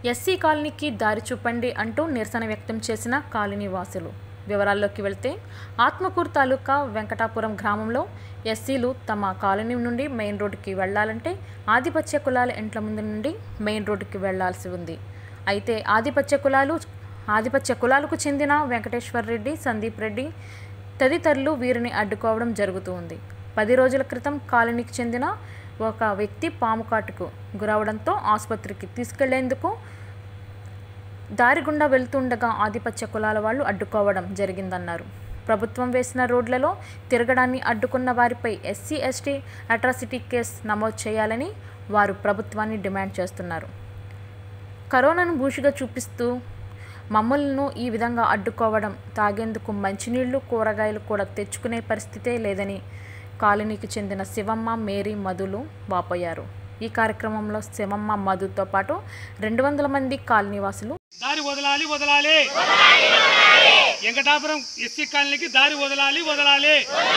SC కాలనీకి దారి చూపండి అంటూ నిరసన వ్యక్తం చేసిన కాలనీ వాసులు వివరాల్లోకి వెళ్తే ఆత్మకూరు తాలూకా వెంకటాపురం గ్రామంలో ఎస్సీలు తమ కాలనీ నుండి మెయిన్ రోడ్డుకి వెళ్లాలంటే ఆధిపత్య కులాల ఇంట్ల ముందు నుండి మెయిన్ రోడ్డుకి వెళ్లాల్సి ఉంది అయితే ఆధిపత్య కులాలు ఆధిపత్య కులాలకు చెందిన వెంకటేశ్వర్ రెడ్డి సందీప్ రెడ్డి తదితరులు వీరిని అడ్డుకోవడం జరుగుతూ ఉంది పది రోజుల క్రితం కాలనీకి చెందిన ఒక వ్యక్తి పాము కాటుకు గురవడంతో ఆసుపత్రికి తీసుకెళ్లేందుకు దారి గుండా వెళ్తుండగా ఆధిపత్య కులాల వాళ్ళు అడ్డుకోవడం జరిగిందన్నారు ప్రభుత్వం వేసిన రోడ్లలో తిరగడాన్ని అడ్డుకున్న వారిపై ఎస్సీ ఎస్టీ అట్రాసిటీ కేసు నమోదు చేయాలని వారు ప్రభుత్వాన్ని డిమాండ్ చేస్తున్నారు కరోనాను బూషిగా చూపిస్తూ మమ్మల్ని ఈ విధంగా అడ్డుకోవడం తాగేందుకు మంచినీళ్లు కూరగాయలు కూడా తెచ్చుకునే పరిస్థితే లేదని కాలనీకి చెందిన శివమ్మ మేరీ మధులు వాపోయారు ఈ కార్యక్రమంలో శివమ్మ మధుతో పాటు రెండు వందల మంది కాలనీవాసులు దారి వదలాలి వదలాలి వెంకటాపురం ఎస్సీ కాలనీకి దారి వదలాలి వదలాలి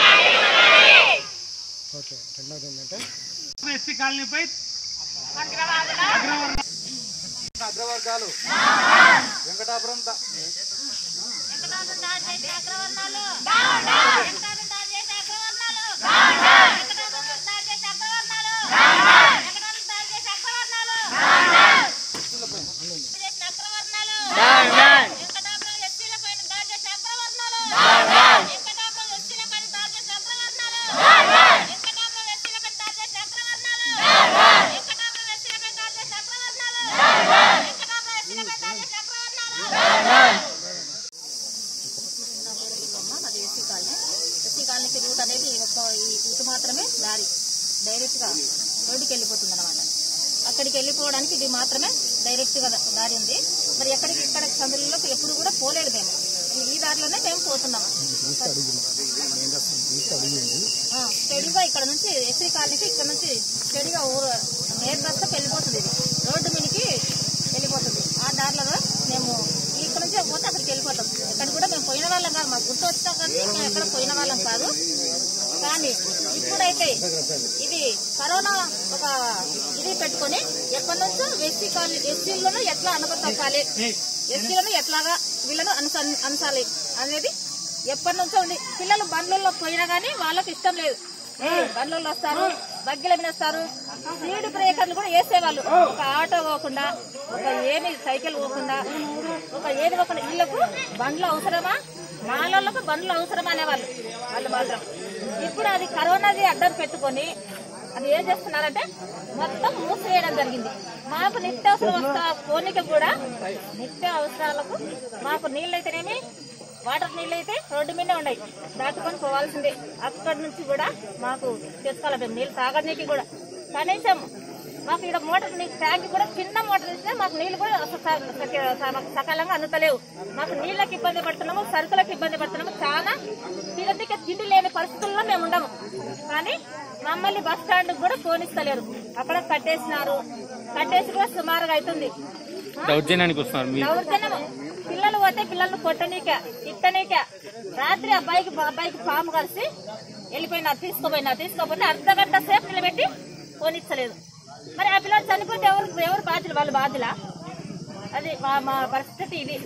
ఓకే రెండవది ఏంటంటే ఎస్సీ కాలనీపై అగ్రవర్గాలు వెంకటాపురం ద- అది ఎస్సీ కాలనీ ఎస్సీ కాలనీకి రూట్ అనేది ఒక ఈ- ఇటు మాత్రమే దారి డైరెక్ట్ గా రోడ్డుకి వెళ్ళిపోతుంది అనమాట అక్కడికి వెళ్ళిపోవడానికి ఇది మాత్రమే డైరెక్ట్ గా దారి ఉంది మరి ఎక్కడికి ఇక్కడ సందులలోకి ఎప్పుడు కూడా పోలేదు మేము ఈ- ఈ దారిలోనే మేము పోతున్నాము ఆ, స్టడీగా ఇక్కడ నుంచి ఎస్సీ కాలనీకి ఇక్కడ నుంచి స్టడీగా ఊరు నేర్ రస్తా వెళ్ళిపోతుంది ఇది రోడ్డు మీదకి వెళ్ళిపోతుంది ఆ దారిలో మేము ఇక్కడ నుంచి పోతే అక్కడికి వెళ్ళిపోతాం ఇక్కడ కూడా మేము పోయిన వాళ్ళం కాదు మాకు గుర్తు వచ్చినా కానీ మేము ఎక్కడ పోయిన వాళ్ళం కాదు కానీ ఇప్పుడైతే ఇది కరోనా ఒక ఇది పెట్టుకొని ఎప్పటి నుంచో ఎస్సీ కాలనీ ఎస్సీలను ఎట్లా అనుమతించాలి ఎస్సీలను ఎట్లాగా వీళ్ళను అనుస అనసాలి అనేది ఎప్పటి నుంచో ఉంది పిల్లలు బండ్లలో పోయినా గానీ వాళ్ళకి ఇష్టం లేదు బండ్లలో వస్తారు బగ్గిల మీద వస్తారు స్పీడ్ బ్రేకర్లు కూడా వేసేవాళ్ళు ఒక ఆటో పోకుండా ఒక ఏమి సైకిల్ పోకుండా ఒక ఏది పోకుండా వీళ్ళకు బండ్లు అవసరమా మాలలకు బండ్లు అవసరమా అనేవాళ్ళు వాళ్ళు మాత్రం ఇప్పుడు అది కరోనాది అడ్డం పెట్టుకొని అది ఏం చేస్తున్నారంటే మొత్తం మూసివేయడం జరిగింది మాకు నిత్యావసర వస్తా పోనీకి కూడా నిత్య అవసరాలకు మాకు నీళ్ళైతేనేమి వాటర్ నీళ్ళు అయితే రోడ్డు మీదే ఉన్నాయి దాటుకొని పోవాల్సిందే అక్కడి నుంచి కూడా మాకు తెచ్చుకోవాలి మేము నీళ్ళు తాగడానికి కూడా కనీసం మాకు ఇక్కడ మోటార్ నీ- ట్యాంక్ కూడా చిన్న మోటార్ ఇస్తే మాకు నీళ్లు కూడా అసలు స- స- స- మాకు సకాలంగా అందుతలేవు మాకు నీళ్ళకి ఇబ్బంది పడుతున్నాము సరుకులకు ఇబ్బంది పడుతున్నాము చాలా తినదికి తిండి లేని పరిస్థితుల్లో మేము ఉండము కానీ మమ్మల్ని బస్ స్టాండ్ కూడా పోనిస్తలేరు అక్కడ కట్టేసినారు కట్టేసి కూడా సుమారుగా అవుతుంది దౌర్జన్యానికి వస్తున్నారు మీరు దౌర్జన్యం పిల్లలు పోతే పిల్లల్ని కొట్టనీక తిట్టనీక రాత్రి అబ్బాయికి అబ్బాయికి పాము కలిసి వెళ్ళిపోయినారు తీసుకోపోయినారు తీసుకోపోతే అర్ధ గంట సేపు నిలబెట్టి పోనిచ్చలేదు మరి ఆ పిల్లలు చనిపోతే ఎవరు ఎవరు బాధ్యులు వాళ్ళు బాధ్యులా అది మా మా పరిస్థితి ఇది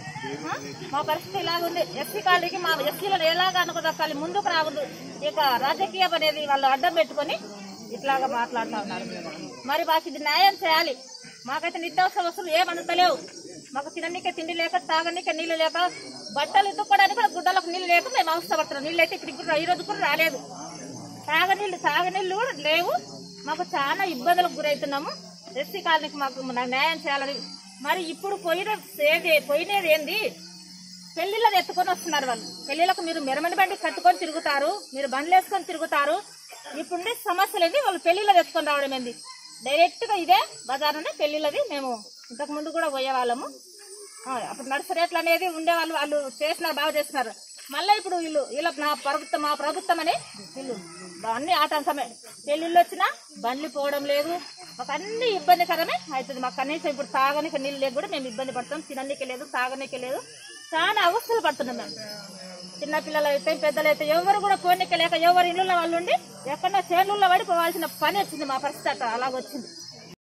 ఆ? మా పరిస్థితి ఇలాగుంది ఎస్సీ కాలనీకి మా ఎస్సీలను ఎలాగా అనుకోదక్కాలి ముందుకు రావద్దు ఇక రాజకీయం అనేది వాళ్ళు అడ్డం పెట్టుకొని ఇట్లాగా మాట్లాడుతూ ఉన్నారు మరి మాకు ఇది న్యాయం చేయాలి మాకైతే నిత్యావసర వస్తువులు ఏం అందుతలేవు మాకు తిననీకే తిండి లేక తాగనీకే నీళ్లు లేక బట్టలు ఇద్దుకోవడానికి కూడా గుడ్డలకు నీళ్లు లేక మేము అవసరపడుతున్నాం నీళ్ళు అయితే ఇప్పుడు ఇప్పుడు ఈ రోజు కూడా రాలేదు తాగనీళ్ళు తాగనీళ్ళు కూడా లేవు మాకు చాలా ఇబ్బందులకు గురవుతున్నాము ఎస్సీ కాలనీకి మాకు నా- న్యాయం చేయాలని మరి ఇప్పుడు పోయిన ఏది పోయినది ఏంది పెళ్లిళ్ళని ఎత్తుకొని వస్తున్నారు వాళ్ళు పెళ్లిళ్ళకు మీరు మెరమని బండి కట్టుకొని తిరుగుతారు మీరు బండ్లు వేసుకొని తిరుగుతారు ఇప్పుడుండే సమస్యలు ఏంది వాళ్ళు పెళ్లిళ్ళది ఎత్తుకొని రావడం ఏంది డైరెక్ట్ గా ఇదే బజార్ నుండి పెళ్లిళ్ళది మేము ఇంతకు ముందు కూడా పోయేవాళ్ళము ఆ, అప్పుడు నర్సరేట్లు అనేది ఉండేవాళ్ళు వాళ్ళు చేసినారు బాగా చేస్తున్నారు మళ్ళీ ఇప్పుడు వీళ్ళు వీళ్ళ నా ప్రభుత్వం మా ప్రభుత్వం అని వీళ్ళు అన్ని ఆటంకమే పెళ్లిళ్ళు వచ్చినా బండ్లు పోవడం లేదు మాకు అన్ని ఇబ్బందికరమే అవుతుంది మాకు కనీసం ఇప్పుడు తాగనికి నీళ్ళు లేక కూడా మేము ఇబ్బంది పడతాం తిననీకి లేదు తాగనీకి లేదు చాలా అవస్థలు పడుతున్నాం మేము చిన్న పిల్లలు అయితే పెద్దలు అయితే ఎవరు కూడా పోనీకి లేక ఎవరు ఇళ్ళలో వాళ్ళు ఉండి ఎక్కడో చేనుల్లో పడి పోవాల్సిన పని వచ్చింది మా పరిస్థితి అట్లా అలాగ వచ్చింది